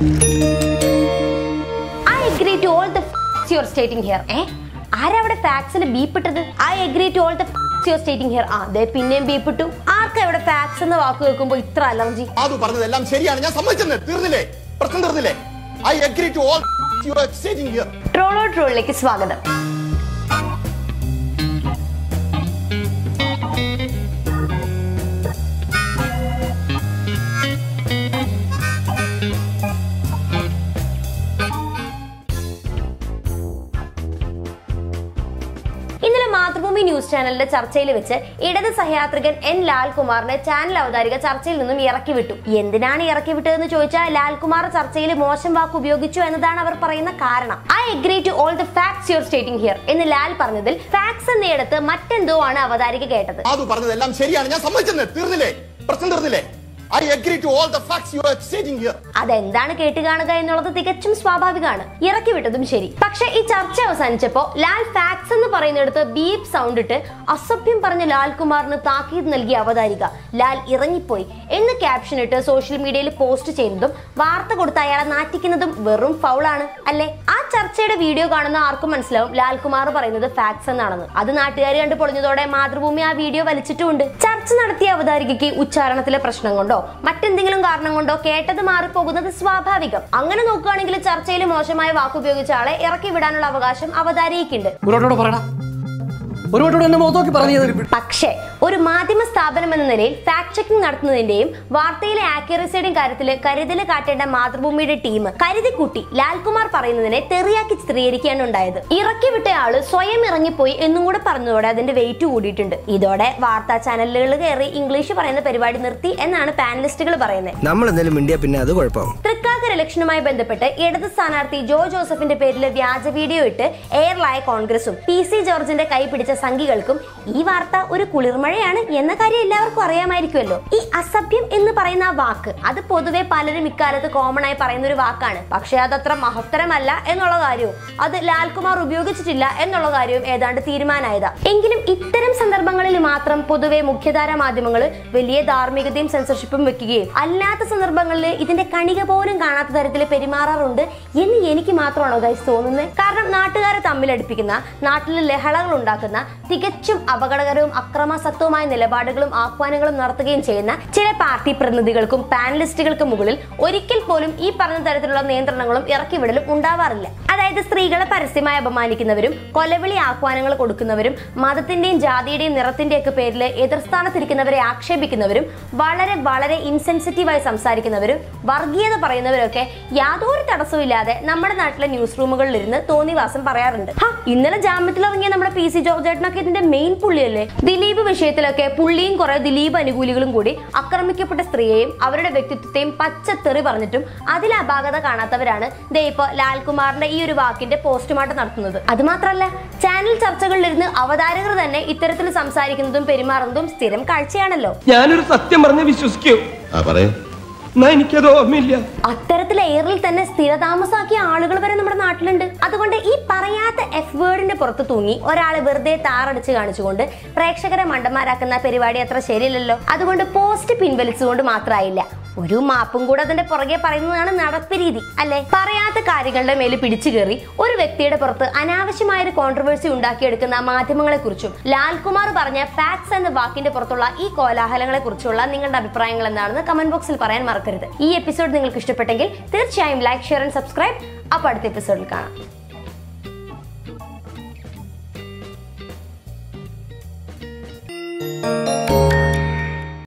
I agree to all the you are stating here ഏ ആരാ അവിടെ ഫാക്സിന് ബീപ്പിട്ടത് I agree to all the you are stating here ആ ദേ പിന്നെയും ബീപ്പിട്ടു ആർക്കാ ഇവിടെ ഫാക്സ് എന്ന വാക്ക് കേൾക്കുമ്പോൾ ഇത്ര അലർജി അത് പറഞ്ഞതെല്ലാം ശരിയാണ് ഞാൻ സമ്മതിച്ചെന്ന് തീർന്നില്ലേ പ്രശ്നം തീർന്നില്ലേ I agree to all you are stating here ട്രോളോ ട്രോളിലേക്ക് സ്വാഗതം ഇന്നലെ മാതൃഭൂമി ന്യൂസ് ചാനലിന്റെ ചർച്ചയിൽ വെച്ച് ഇടത് സഹയാത്രികൻ എൻ ലാൽകുമാറിനെ ചാനൽ അവതാരിക ചർച്ചയിൽ നിന്നും ഇറക്കി വിട്ടു എന്തിനാണ് ഇറക്കി വിട്ടതെന്ന് ചോദിച്ചാൽ ലാൽകുമാർ ചർച്ചയിൽ മോശം വാക്ക് ഉപയോഗിച്ചു എന്നതാണ് അവർ പറയുന്ന കാരണം I agree to all the facts your stating here എന്ന് ലാൽ പറഞ്ഞതിൽ ഫാക്ട്സ് എന്നിടത്ത് മറ്റെന്തോ ആണ് അവതാരിക കേട്ടത് അത് പറഞ്ഞതെല്ലാം ശരിയാണ് ഞാൻ സമ്മതിച്ചെന്ന് തീർന്നില്ലേ പ്രശ്നം തീർന്നില്ലേ I agree to all the facts you are stating here അതെന്താണ് കേട്ട് കാണുക എന്നുള്ളത് തികച്ചും സ്വാഭാവികമാണ് ഇറക്കി വിട്ടതും ശരി പക്ഷെ ഈ ചർച്ച അവസാനിച്ചപ്പോ ലാൽ ഫാക്സ് എന്ന് പറയുന്നിടത്ത് ബീപ് സൗണ്ട് ഇട്ട് അസഭ്യം പറഞ്ഞ ലാൽകുമാറിന് താക്കീത് നൽകിയ അവതാരിക ലാൽ ഇറങ്ങിപ്പോയി എന്ന് ക്യാപ്ഷൻ ഇട്ട് സോഷ്യൽ മീഡിയയിൽ പോസ്റ്റ് ചെയ്യുന്നതും വാർത്ത കൊടുത്ത് അയാളെ നാറ്റിക്കുന്നതും വെറും ഫൗളാണ് അല്ലേ ആ ചർച്ചയുടെ വീഡിയോ കാണുന്ന ആർക്കും മനസ്സിലാവും ലാൽകുമാർ പറയുന്നത് ഫാക്സ് എന്നാണെന്ന് അത് നാട്ടുകാർ കണ്ട് പൊളിഞ്ഞതോടെ മാതൃഭൂമി ആ വീഡിയോ വലിച്ചിട്ടുമുണ്ട് ചർച്ച നടത്തിയ അവതാരികയ്ക്ക് ഉച്ചാരണത്തിലെ പ്രശ്നം കൊണ്ടോ മറ്റെന്തെങ്കിലും കാരണം കൊണ്ടോ കേട്ടത് മാറിപ്പോകുന്നത് സ്വാഭാവികം അങ്ങനെ നോക്കുകയാണെങ്കിൽ ചർച്ചയിൽ മോശമായ വാക്ക് ഉപയോഗിച്ച ആളെ ഇറക്കി വിടാനുള്ള അവകാശം അവതാരികയ്ക്കുണ്ട് ഒരുപാടോട് പറയടാ ഒരുപാടോട് എന്നെ മുഖത്ത് നോക്കി പറഞ്ഞു പക്ഷേ ഒരു മാധ്യമ സ്ഥാപനം എന്ന നിലയിൽ ഫാക്ട് ചെക്കിംഗ് നടത്തുന്നതിന്റെയും വാർത്തയിലെ ആക്യുറസിയുടെയും കാര്യത്തിൽ കരുതൽ കാട്ടേണ്ട മാതൃഭൂമിയുടെ ടീം കരുതിക്കുട്ടി ലാൽകുമാർ പറയുന്നതിനെ തെറിയാക്കി ചിത്രീകരിക്കുകയാണ് ഉണ്ടായത് ഇറക്കി വിട്ട ആള് സ്വയം ഇറങ്ങിപ്പോയി എന്നും കൂടെ പറഞ്ഞതോടെ അതിന്റെ വെയിറ്റ് കൂടിയിട്ടുണ്ട് ഇതോടെ വാർത്താ ചാനലുകൾ കയറി ഇംഗ്ലീഷ് പറയുന്ന പരിപാടി നിർത്തി എന്നാണ് പാനലിസ്റ്റുകൾ പറയുന്നത് നമ്മൾ എന്തെങ്കിലും മിണ്ടിയ പിന്നെ അത് കുഴപ്പമാവും തൃക്കാക്കര ഇലക്ഷനുമായി ബന്ധപ്പെട്ട് ഇടത് സ്ഥാനാർത്ഥി ജോ ജോസഫിന്റെ പേരിൽ വ്യാജ വീഡിയോ ഇട്ട് എയർലായ കോൺഗ്രസും പി സി ജോർജിന്റെ കൈ പിടിച്ച സംഘികൾക്കും ഈ വാർത്ത ഒരു കുളിർമഴയാണ് എന്ന കാര്യം എല്ലാവർക്കും അറിയാമായിരിക്കുമല്ലോ ഈ അസഭ്യം എന്ന് പറയുന്ന ആ വാക്ക് അത് പൊതുവെ പലരും ഇക്കാലത്ത് കോമൺ ആയി പറയുന്ന ഒരു വാക്കാണ് പക്ഷെ അതത്ര മഹത്തരമല്ല എന്നുള്ള കാര്യവും അത് ലാൽകുമാർ ഉപയോഗിച്ചിട്ടില്ല എന്നുള്ള കാര്യവും ഏതാണ്ട് തീരുമാനമായതാ എങ്കിലും ഇത്തരം സന്ദർഭങ്ങളിൽ മാത്രം പൊതുവെ മുഖ്യധാര മാധ്യമങ്ങൾ വലിയ ധാർമ്മികതയും സെൻസർഷിപ്പും വെക്കുകയും അല്ലാത്ത സന്ദർഭങ്ങളിൽ ഇതിന്റെ കണിക പോലും കാണാത്ത തരത്തിൽ പെരുമാറാറുണ്ട് എന്ന് എനിക്ക് മാത്രമാണോ ഗൈസ് തോന്നുന്നത് കാരണം നാട്ടുകാരെ തമ്മിലടുപ്പിക്കുന്ന നാട്ടിൽ ലഹളകൾ ഉണ്ടാക്കുന്ന തികച്ചും അപകടകരവും അക്രമാസക്തവുമായ നിലപാടുകളും ആഹ്വാനങ്ങളും നടത്തുകയും ചെയ്യുന്ന ചില പാർട്ടി പ്രതിനിധികൾക്കും പാനലിസ്റ്റുകൾക്കും മുകളിൽ ഒരിക്കൽ പോലും ഈ പറഞ്ഞ തരത്തിലുള്ള നിയന്ത്രണങ്ങളും ഇറക്കിവിടലും ഉണ്ടാവാറില്ല അതായത് സ്ത്രീകളെ പരസ്യമായി അപമാനിക്കുന്നവരും കൊലവിളി ആഹ്വാനങ്ങൾ കൊടുക്കുന്നവരും മതത്തിന്റെയും ജാതിയുടെയും നിറത്തിന്റെയും ഒക്കെ പേരിൽ എതിർസ്ഥാനത്തിരിക്കുന്നവരെ ആക്ഷേപിക്കുന്നവരും വളരെ വളരെ ഇൻസെൻസിറ്റീവായി സംസാരിക്കുന്നവരും വർഗീയത പറയുന്നവരൊക്കെ യാതൊരു തടസ്സമില്ലാതെ നമ്മുടെ നാട്ടിലെ ന്യൂസ് റൂമുകളിൽ ഇരുന്ന് തോന്നിവാസം പറയാറുണ്ട് ഹാ, ഇന്നലെ ജാമ്യത്തിലിറങ്ങിയ നമ്മുടെ പി സി ജോർജേട്ടനൊക്കെ ഇതിന്റെ മെയിൻ പുള്ളിയല്ലേ ദിലീപ് വിഷയത്തിലൊക്കെ പുള്ളിയും കുറെ ദിലീപ് അനുകൂലികളും കൂടി ആക്രമിക്കപ്പെട്ട സ്ത്രീയെയും അവരുടെ വ്യക്തിത്വത്തെയും പച്ചത്തെറി പറഞ്ഞിട്ടും അതിൽ അപാകത കാണാത്തവരാണ് ദേ ഇപ്പൊ ലാൽകുമാറിന്റെ ഈ ഒരു വാക്കിന്റെ പോസ്റ്റ്മോർട്ടം നടത്തുന്നത് അത് മാത്രമല്ല ചാനൽ ചർച്ചകളിലിരുന്ന് അവതാരകർ തന്നെ ഇത്തരത്തിൽ സംസാരിക്കുന്നതും പെരുമാറുന്നതും സ്ഥിരം കാഴ്ചയാണല്ലോ ഞാനൊരു സത്യം പറഞ്ഞ് വിശ്വസിക്കൂ ആ പറയൂ എന്നാ എനിക്കത് ഓർമ്മയില്ല അത്തരത്തിൽ എയറിൽ തന്നെ സ്ഥിരതാമസാക്കിയ ആളുകൾ വരെ നമ്മുടെ നാട്ടിലുണ്ട് അതുകൊണ്ട് ഈ പറയാത്ത എഫ് വേർഡിന്റെ പുറത്ത് തൂങ്ങി ഒരാളെ വെറുതെ താറടിച്ച് കാണിച്ചുകൊണ്ട് പ്രേക്ഷകരെ മണ്ടന്മാരാക്കുന്ന പരിപാടി അത്ര ശരിയല്ലല്ലോ അതുകൊണ്ട് പോസ്റ്റ് പിൻവലിച്ചുകൊണ്ട് മാത്രമായില്ല ഒരു മാപ്പും കൂടെ അതിന്റെ പുറകെ പറയുന്നതാണ് നടപ്പ് രീതി അല്ലെ പറയാത്ത കാര്യങ്ങളുടെ മേൽ പിടിച്ചു കയറി ഒരു വ്യക്തിയുടെ പുറത്ത് അനാവശ്യമായ ഒരു കോൺട്രവേഴ്സി ഉണ്ടാക്കിയെടുക്കുന്ന മാധ്യമങ്ങളെ കുറിച്ചും ലാൽകുമാർ പറഞ്ഞ ഫാക്സ് എന്ന വാക്കിന്റെ പുറത്തുള്ള ഈ കോലാഹലങ്ങളെ കുറിച്ചുള്ള നിങ്ങളുടെ അഭിപ്രായങ്ങൾ എന്താണെന്ന് കമന്റ് ബോക്സിൽ പറയാൻ മറക്കരുത് ഈ എപ്പിസോഡ് നിങ്ങൾക്ക് ഇഷ്ടപ്പെട്ടെങ്കിൽ തീർച്ചയായും ലൈക്ക് ഷെയർ ആൻഡ് സബ്സ്ക്രൈബ് അപ്പോൾ അടുത്ത എപ്പിസോഡിൽ കാണാം